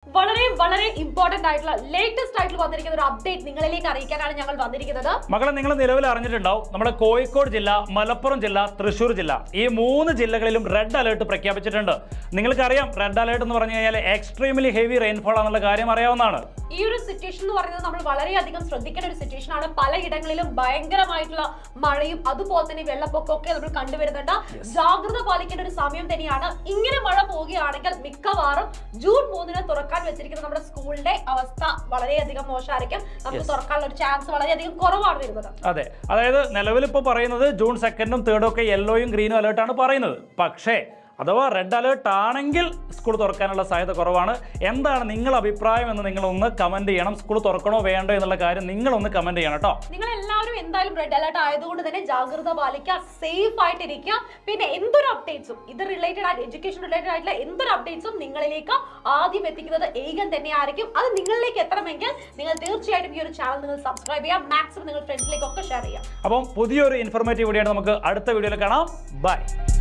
വളരെ വളരെ ഇമ്പോർട്ടന്റ് ആയിട്ടുള്ള ലേറ്റസ്റ്റ് ആയിട്ടുള്ള വന്നിരിക്കുന്ന ഒരു അപ്ഡേറ്റ് നിങ്ങളിലേക്ക് അറിയിക്കാനാണ് ഞങ്ങൾ വന്നിരിക്കുന്നത് മകളെ നിങ്ങൾ നിലവിൽ അറിഞ്ഞിട്ടുണ്ടാവും നമ്മുടെ കോഴിക്കോട് ജില്ല മലപ്പുറം ജില്ല തൃശ്ശൂർ ജില്ല ഈ മൂന്ന് ജില്ലകളിലും റെഡ് അലേർട്ട് പ്രഖ്യാപിച്ചിട്ടുണ്ട് നിങ്ങൾക്കറിയാം റെഡ് അലേർട്ട് എന്ന് പറഞ്ഞു കഴിഞ്ഞാൽ എക്സ്ട്രീംലി ഹെവി റെയിൻഫോൾ ആണെന്നുള്ള കാര്യം അറിയാവുന്നതാണ് ഈ ഒരു സിറ്റുവേഷൻ എന്ന് പറയുന്നത് നമ്മൾ വളരെയധികം ശ്രദ്ധിക്കേണ്ട ഒരു സിറ്റുവേഷൻ ആണ് പലയിടങ്ങളിലും ഭയങ്കരമായിട്ടുള്ള മഴയും അതുപോലെ തന്നെ വെള്ളപ്പൊക്കവും ഒക്കെ നമ്മൾ കണ്ടുവരുന്നുണ്ട് ജാഗ്രത പാലിക്കേണ്ട ഒരു സമയം തന്നെയാണ് ഇങ്ങനെ മഴ പോവുകയാണെങ്കിൽ മിക്കവാറും ജൂൺ മൂന്നിന് തുറക്കാൻ വെച്ചിരിക്കുന്ന നമ്മുടെ സ്കൂളിന്റെ അവസ്ഥ വളരെയധികം മോശമായിരിക്കും നമുക്ക് തുറക്കാനുള്ള ഒരു ചാൻസ് വളരെയധികം കുറവാണ് വരുന്നത് അതെ അതായത് നിലവിൽ ഇപ്പോൾ പറയുന്നത് ജൂൺ സെക്കൻഡും തേർഡും ഒക്കെ യെല്ലോയും ഗ്രീനും അലേർട്ടാണ് പറയുന്നത് പക്ഷേ അഥവാ റെഡ് അലേർട്ട് ആണെങ്കിൽ സ്കൂൾ തുറക്കാനുള്ള സാധ്യത കുറവാണ് എന്താണ് നിങ്ങളുടെ അഭിപ്രായം എന്ന് നിങ്ങളൊന്ന് കമന്റ് ചെയ്യണം സ്കൂൾ തുറക്കണോ വേണ്ടോ എന്നുള്ള കാര്യം നിങ്ങളൊന്ന് കമന്റ് ചെയ്യണം കേട്ടോ നിങ്ങൾ എല്ലാവരും എന്തായാലും റെഡ് അലർട്ട് ആയതുകൊണ്ട് തന്നെ ജാഗ്രത പാലിക്കുക സേഫ് ആയിട്ട് ഇരിക്കുക പിന്നെ എന്തൊരു അപ്ഡേറ്റ്സും ഇത് റിലേറ്റഡ് ആയിട്ട് എഡ്യൂക്കേഷൻ റിലേറ്റഡ് ആയിട്ടുള്ള എന്തൊരു അപ്ഡേറ്റ്സും നിങ്ങളിലേക്ക് ആദ്യം എത്തിക്കുന്നത് ഏകൻ തന്നെയായിരിക്കും അത് നിങ്ങളിലേക്ക് എത്തണമെങ്കിൽ നിങ്ങൾ തീർച്ചയായിട്ടും ഈ ഒരു ചാനൽ നിങ്ങൾ സബ്സ്ക്രൈബ് ചെയ്യാം മാക്സിമം നിങ്ങൾ ഫ്രണ്ട്സിലേക്കൊക്കെ ഷെയർ ചെയ്യാം അപ്പം പുതിയൊരു ഇൻഫോർമേറ്റീവ് വീഡിയോ നമുക്ക് അടുത്ത വീഡിയോയിൽ കാണാം ബൈ